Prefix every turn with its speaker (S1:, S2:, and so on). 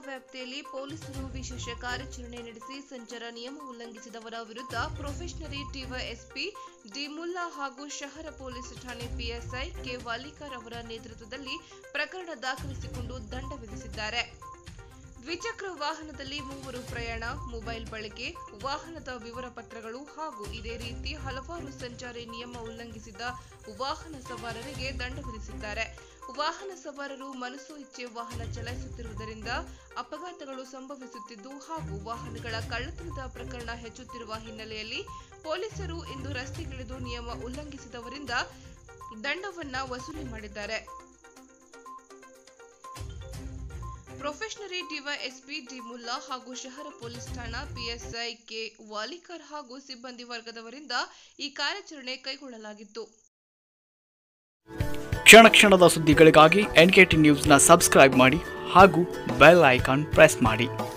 S1: ವ್ಯಾಪ್ತಿಯಲ್ಲಿ ಪೊಲೀಸರು ವಿಶೇಷ ಕಾರ್ಯಾಚರಣೆ ನಡೆಸಿ ಸಂಚಾರ ನಿಯಮ ಉಲ್ಲಂಘಿಸಿದವರ ವಿರುದ್ಧ ಪ್ರೊಫೆಷನರಿ ಡಿವೈಎಸ್ಪಿ ಡಿ ಮುಲ್ಲಾ ಹಾಗೂ ಶಹರ ಪೊಲೀಸ್ ಠಾಣೆ ಪಿಎಸ್ಐ ಕೆ ವಾಲಿಕರ್ ಅವರ ನೇತೃತ್ವದಲ್ಲಿ ಪ್ರಕರಣ ದಾಖಲಿಸಿಕೊಂಡು ದಂಡ ವಿಧಿಸಿದ್ದಾರೆ ದ್ವಿಚಕ್ರ ವಾಹನದಲ್ಲಿ ಮೂವರು ಪ್ರಯಾಣ ಮೊಬೈಲ್ ಬಳಕೆ ವಾಹನದ ವಿವರ ಪತ್ರಗಳು ಹಾಗೂ ಇದೇ ರೀತಿ ಹಲವಾರು ಸಂಚಾರಿ ನಿಯಮ ಉಲ್ಲಂಘಿಸಿದ ವಾಹನ ಸವಾರರಿಗೆ ದಂಡ ವಿಧಿಸಿದ್ದಾರೆ ವಾಹನ ಸವಾರರು ಮನಸೋ ಇಚ್ಛೆ ವಾಹನ ಚಲಾಯಿಸುತ್ತಿರುವುದರಿಂದ ಅಪಘಾತಗಳು ಸಂಭವಿಸುತ್ತಿದ್ದು ಹಾಗೂ ವಾಹನಗಳ ಕಳ್ಳತನದ ಪ್ರಕರಣ ಹೆಚ್ಚುತ್ತಿರುವ ಹಿನ್ನೆಲೆಯಲ್ಲಿ ಪೊಲೀಸರು ಇಂದು ರಸ್ತೆಗಿಳಿದು ನಿಯಮ ಉಲ್ಲಂಘಿಸಿದವರಿಂದ ದಂಡವನ್ನ ವಸೂಲಿ ಮಾಡಿದ್ದಾರೆ ಪ್ರೊಫೆಷನರಿ ಡಿವೈಎಸ್ಪಿ ಡಿ ಮುಲ್ಲಾ ಹಾಗೂ ಶಹರ ಪೊಲೀಸ್ ಠಾಣಾ ಪಿಎಸ್ಐ ಕೆ ವಾಲಿಕರ್ ಹಾಗೂ ಸಿಬ್ಬಂದಿ ವರ್ಗದವರಿಂದ ಈ ಕಾರ್ಯಾಚರಣೆ ಕೈಗೊಳ್ಳಲಾಗಿತ್ತು
S2: ಕ್ಷಣ ಕ್ಷಣದ ಸುದ್ದಿಗಳಿಗಾಗಿ ಎನ್ ಕೆ ಟಿ ನ್ಯೂಸ್ನ ಸಬ್ಸ್ಕ್ರೈಬ್ ಮಾಡಿ ಹಾಗೂ ಬೆಲ್ ಐಕಾನ್ ಪ್ರೆಸ್ ಮಾಡಿ